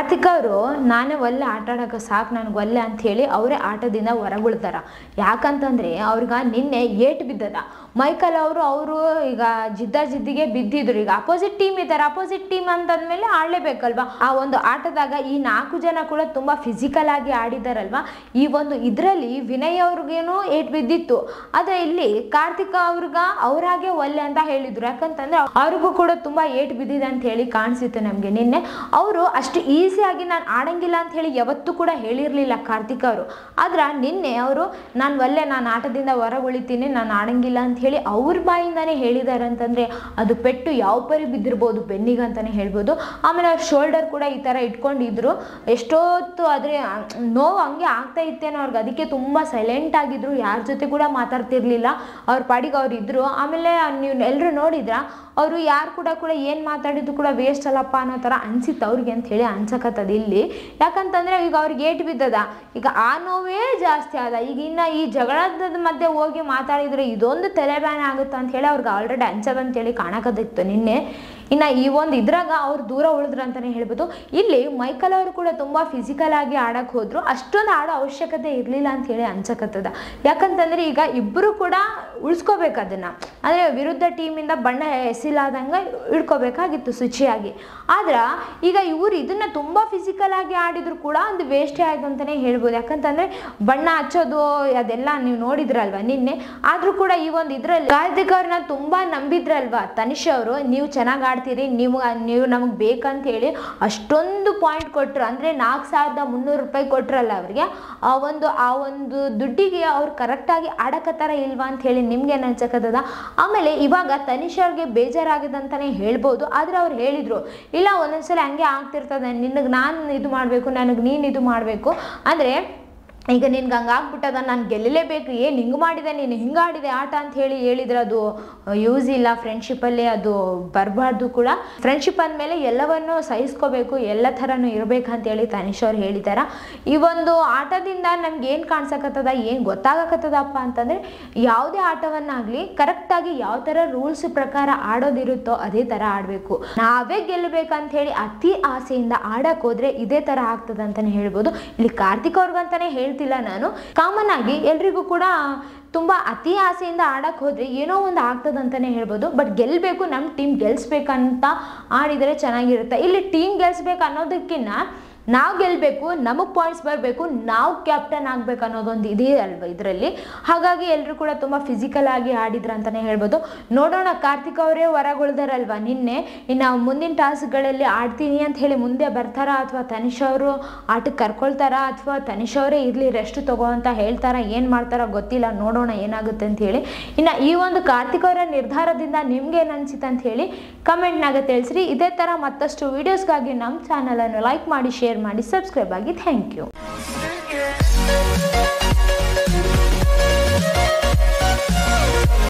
ಕಾರ್ತಿಕ್ ಅವರು ನಾನೇ ಒಲ್ಲೆ ಆಟ ಆಡೋಕೆ ಸಾಕು ನನಗೆ ಒಲ್ಲೆ ಅಂಥೇಳಿ ಅವರೇ ಆಟದಿಂದ ಹೊರಗುಳ್ತಾರ ಯಾಕಂತಂದರೆ ಅವ್ರಿಗೆ ನಿನ್ನೆ ಏಟು ಬಿದ್ದದ ಮೈಕಲ್ ಅವರು ಅವರು ಈಗ ಜಿದ್ದ ಜಿದ್ದಿಗೆ ಬಿದ್ದಿದ್ರು ಈಗ ಅಪೋಸಿಟ್ ಟೀಮ್ ಇದ್ದಾರೆ ಅಪೋಸಿಟ್ ಟೀಮ್ ಅಂತಂದ್ಮೇಲೆ ಆಡಲೇಬೇಕಲ್ವಾ ಆ ಒಂದು ಆಟದಾಗ ಈ ನಾಲ್ಕು ಜನ ಕೂಡ ತುಂಬ ಫಿಸಿಕಲ್ ಆಗಿ ಆಡಿದಾರಲ್ವಾ ಈ ಒಂದು ಇದರಲ್ಲಿ ವಿನಯ್ ಅವ್ರಿಗೇನು ಏಟ್ ಬಿದ್ದಿತ್ತು ಆದರೆ ಇಲ್ಲಿ ಕಾರ್ತಿಕ ಅವ್ರಿಗ ಅವ್ರಾಗೆ ಒಲ್ಲೆ ಅಂತ ಹೇಳಿದ್ರು ಯಾಕಂತಂದ್ರೆ ಅವ್ರಿಗೂ ಕೂಡ ತುಂಬ ಏಟ್ ಬಿದ್ದಿದೆ ಅಂತ ಹೇಳಿ ಕಾಣಿಸಿತ್ತು ನಮಗೆ ನಿನ್ನೆ ಅವರು ಅಷ್ಟು ಈಸಿಯಾಗಿ ನಾನು ಆಡಂಗಿಲ್ಲ ಅಂತ ಹೇಳಿ ಯಾವತ್ತೂ ಕೂಡ ಹೇಳಿರಲಿಲ್ಲ ಕಾರ್ತಿಕ್ ಅವರು ಆದ್ರೆ ನಿನ್ನೆ ಅವರು ನಾನು ಒಲ್ಲೆ ನಾನು ಆಟದಿಂದ ಹೊರಗುಳಿತೀನಿ ನಾನು ಆಡಂಗಿಲ್ಲ ಅಂತ ಹೇಳಿ ಅವ್ರ ಬಾಯಿಂದಾನೇ ಹೇಳಿದ್ದಾರೆ ಅಂತಂದರೆ ಅದು ಪೆಟ್ಟು ಯಾವ ಪರಿ ಬಿದ್ದಿರ್ಬೋದು ಬೆನ್ನಿಗೆ ಅಂತಲೇ ಹೇಳ್ಬೋದು ಆಮೇಲೆ ಅವ್ರ ಶೋಲ್ಡರ್ ಕೂಡ ಈ ಥರ ಇಟ್ಕೊಂಡಿದ್ರು ಎಷ್ಟೊತ್ತು ಆದರೆ ನೋವು ಹಂಗೆ ಆಗ್ತಾ ಇತ್ತೇನೋ ಅವ್ರಿಗೆ ಅದಕ್ಕೆ ತುಂಬ ಸೈಲೆಂಟ್ ಆಗಿದ್ರು ಯಾರ ಜೊತೆ ಕೂಡ ಮಾತಾಡ್ತಿರ್ಲಿಲ್ಲ ಅವ್ರ ಪಾಡಿಗೆ ಅವ್ರು ಇದ್ರು ಆಮೇಲೆ ನೀವು ಎಲ್ಲರೂ ನೋಡಿದ್ರ ಅವರು ಯಾರು ಕೂಡ ಕೂಡ ಏನು ಮಾತಾಡಿದ್ದು ಕೂಡ ವೇಸ್ಟ್ ಅಲ್ಲಪ್ಪ ಅನ್ನೋ ಥರ ಅನ್ಸಿತ್ತು ಅವ್ರಿಗೆ ಅಂತ ಹೇಳಿ ಅನ್ಸಕತ್ತದ ಇಲ್ಲಿ ಯಾಕಂತಂದ್ರೆ ಈಗ ಅವ್ರಿಗೆ ಏಟ್ ಬಿದ್ದದ ಈಗ ಆ ನೋವೇ ಜಾಸ್ತಿ ಆದ ಈಗ ಇನ್ನು ಈ ಜಗಳದ ಮಧ್ಯೆ ಹೋಗಿ ಮಾತಾಡಿದ್ರೆ ಇದೊಂದು ತಲೆಬ್ಯಾನೆ ಆಗುತ್ತೆ ಅಂತ ಹೇಳಿ ಅವ್ರಿಗೆ ಆಲ್ರೆಡಿ ಅನ್ಸದ ಅಂತೇಳಿ ಕಾಣಕತ್ತಿತ್ತು ನಿನ್ನೆ ಇನ್ನು ಈ ಒಂದು ಇದ್ರಾಗ ಅವ್ರು ದೂರ ಉಳಿದ್ರು ಅಂತಲೇ ಹೇಳ್ಬೋದು ಇಲ್ಲಿ ಮೈಕಲ್ ಅವರು ಕೂಡ ತುಂಬ ಫಿಸಿಕಲ್ ಆಗಿ ಆಡಕ್ಕೆ ಹೋದ್ರು ಅಷ್ಟೊಂದು ಆಡೋ ಅವಶ್ಯಕತೆ ಇರಲಿಲ್ಲ ಅಂತ ಹೇಳಿ ಅನ್ಸಕತ್ತದ ಯಾಕಂತಂದ್ರೆ ಈಗ ಇಬ್ಬರು ಕೂಡ ಉಳಿಸ್ಕೋಬೇಕು ಅದನ್ನು ಅಂದರೆ ವಿರುದ್ಧ ಟೀಮಿಂದ ಬಣ್ಣ ಎಸಿಲಾದಂಗೆ ಇಡ್ಕೋಬೇಕಾಗಿತ್ತು ಶುಚಿಯಾಗಿ ಆದ್ರೆ ಈಗ ಇವರು ಇದನ್ನು ತುಂಬ ಫಿಸಿಕಲ್ ಆಗಿ ಆಡಿದ್ರು ಕೂಡ ಒಂದು ವೇಸ್ಟೇ ಆಯ್ತು ಅಂತಲೇ ಹೇಳ್ಬೋದು ಯಾಕಂತಂದರೆ ಬಣ್ಣ ಹಚ್ಚೋದು ಅದೆಲ್ಲ ನೀವು ನೋಡಿದ್ರಲ್ವ ನಿನ್ನೆ ಆದರೂ ಕೂಡ ಈ ಒಂದು ಇದರಲ್ಲಿ ಕಾರ್ತಿಕ್ ಅವ್ರನ್ನ ತುಂಬ ನಂಬಿದ್ರಲ್ವಾ ತನಿಷ್ ಅವರು ನೀವು ಚೆನ್ನಾಗಿ ಆಡ್ತೀರಿ ನೀವು ನೀವು ನಮಗೆ ಬೇಕಂತ ಹೇಳಿ ಅಷ್ಟೊಂದು ಪಾಯಿಂಟ್ ಕೊಟ್ಟರು ಅಂದರೆ ನಾಲ್ಕು ಸಾವಿರದ ಮುನ್ನೂರು ರೂಪಾಯಿ ಕೊಟ್ರಲ್ಲ ಅವರಿಗೆ ಆ ಒಂದು ಆ ಒಂದು ದುಡ್ಡಿಗೆ ಅವ್ರು ಕರೆಕ್ಟಾಗಿ ಆಡಕತ್ತಾರ ಇಲ್ವಾ ಅಂತ ಹೇಳಿ ನಿಮ್ಗೆ ಏನು ಅನ್ಸಕತ್ತದ ಆಮೇಲೆ ಇವಾಗ ತನಿಷ್ ಅವ್ರಿಗೆ ಬೇಜಾರಾಗಿದೆ ಅಂತಲೇ ಹೇಳ್ಬೋದು ಆದರೆ ಅವ್ರು ಹೇಳಿದರು ಇಲ್ಲ ಒಂದೊಂದ್ಸಲ ಹಂಗೆ ಆಗ್ತಿರ್ತದೆ ನಿನಗೆ ನಾನು ಇದು ಮಾಡಬೇಕು ನನಗೆ ನೀನು ಇದು ಮಾಡಬೇಕು ಅಂದರೆ ಈಗ ನಿನ್ಗೆ ಹಂಗೆ ಆಗ್ಬಿಟ್ಟದ ನಾನು ಗೆಲ್ಲಲೇಬೇಕು ಏನು ಹಿಂಗೆ ಮಾಡಿದೆ ನೀನು ಹಿಂಗೆ ಆಡಿದೆ ಆಟ ಅಂತ ಹೇಳಿ ಹೇಳಿದ್ರೆ ಅದು ಯೂಸ್ ಇಲ್ಲ ಫ್ರೆಂಡ್ಶಿಪ್ಪಲ್ಲಿ ಅದು ಬರಬಾರ್ದು ಕೂಡ ಫ್ರೆಂಡ್ಶಿಪ್ ಅಂದಮೇಲೆ ಎಲ್ಲವನ್ನು ಸಹಿಸ್ಕೋಬೇಕು ಎಲ್ಲ ಥರನೂ ಇರಬೇಕಂತ ಹೇಳಿ ತನಿಷ್ ಅವ್ರು ಹೇಳಿದಾರ ಈ ಒಂದು ಆಟದಿಂದ ನಮ್ಗೆ ಏನು ಕಾಣಿಸಕತ್ತದ ಏನು ಗೊತ್ತಾಗಕತ್ತದಪ್ಪ ಅಂತಂದರೆ ಯಾವುದೇ ಆಟವನ್ನಾಗಲಿ ಕರೆಕ್ಟಾಗಿ ಯಾವ ಥರ ರೂಲ್ಸ್ ಪ್ರಕಾರ ಆಡೋದಿರುತ್ತೋ ಅದೇ ಥರ ಆಡಬೇಕು ನಾವೇ ಗೆಲ್ಲಬೇಕಂತ ಹೇಳಿ ಅತಿ ಆಸೆಯಿಂದ ಆಡಕ್ಕೆ ಹೋದ್ರೆ ಇದೇ ಥರ ಆಗ್ತದೆ ಅಂತಲೇ ಹೇಳ್ಬೋದು ಇಲ್ಲಿ ಕಾರ್ತಿಕ್ ಅವ್ರಿಗಂತಾನೆ ಹೇಳ್ತಿಲ್ಲ ನಾನು ಕಾಮನ್ ಆಗಿ ಎಲ್ರಿಗೂ ಕೂಡ ತುಂಬ ಅತಿ ಆಸೆಯಿಂದ ಆಡಕ್ಕೆ ಹೋದರೆ ಏನೋ ಒಂದು ಆಗ್ತದೆ ಅಂತಲೇ ಹೇಳ್ಬೋದು ಬಟ್ ಗೆಲ್ಲಬೇಕು ನಮ್ಮ ಟೀಮ್ ಗೆಲ್ಲಿಸ್ಬೇಕಂತ ಆಡಿದರೆ ಚೆನ್ನಾಗಿರುತ್ತೆ ಇಲ್ಲಿ ಟೀಮ್ ಗೆಲ್ಲಿಸ್ಬೇಕು ಅನ್ನೋದಕ್ಕಿಂತ ನಾವು ಗೆಲ್ಲಬೇಕು ನಮಗೆ ಪಾಯಿಂಟ್ಸ್ ಬರಬೇಕು ನಾವು ಕ್ಯಾಪ್ಟನ್ ಆಗ್ಬೇಕು ಅನ್ನೋದೊಂದು ಇದೆ ಅಲ್ವ ಇದರಲ್ಲಿ ಹಾಗಾಗಿ ಎಲ್ಲರೂ ಕೂಡ ತುಂಬ ಫಿಸಿಕಲ್ ಆಗಿ ಆಡಿದ್ರು ಅಂತಲೇ ಹೇಳ್ಬೋದು ನೋಡೋಣ ಕಾರ್ತಿಕ್ ಅವರೇ ಹೊರಗುಳ್ದಾರಲ್ವ ನಿನ್ನೆ ಇನ್ನು ಮುಂದಿನ ಟಾಸ್ಕ್ಗಳಲ್ಲಿ ಆಡ್ತೀನಿ ಅಂತ ಹೇಳಿ ಮುಂದೆ ಬರ್ತಾರಾ ಅಥವಾ ತನಿಷ್ ಅವರು ಆಟಕ್ಕೆ ಕರ್ಕೊಳ್ತಾರಾ ಅಥವಾ ತನಿಷ್ ಅವರೇ ಇರಲಿ ರೆಸ್ಟ್ ತಗೋ ಅಂತ ಹೇಳ್ತಾರಾ ಏನು ಮಾಡ್ತಾರೋ ಗೊತ್ತಿಲ್ಲ ನೋಡೋಣ ಏನಾಗುತ್ತೆ ಅಂತ ಹೇಳಿ ಇನ್ನು ಈ ಒಂದು ಕಾರ್ತಿಕ್ ಅವರ ನಿರ್ಧಾರದಿಂದ ನಿಮ್ಗೆ ಏನು ಅನ್ಸಿತ್ತು ಅಂತ ಹೇಳಿ ಕಮೆಂಟ್ನಾಗ ತಿಳಿಸ್ರಿ ಇದೇ ಥರ ಮತ್ತಷ್ಟು ವೀಡಿಯೋಸ್ಗಾಗಿ ನಮ್ಮ ಚಾನಲನ್ನು ಲೈಕ್ ಮಾಡಿ ಶೇರ್ ಮಾಡಿ ಸಬ್ಸ್ಕ್ರೈಬ್ ಆಗಿ ಥ್ಯಾಂಕ್ ಯು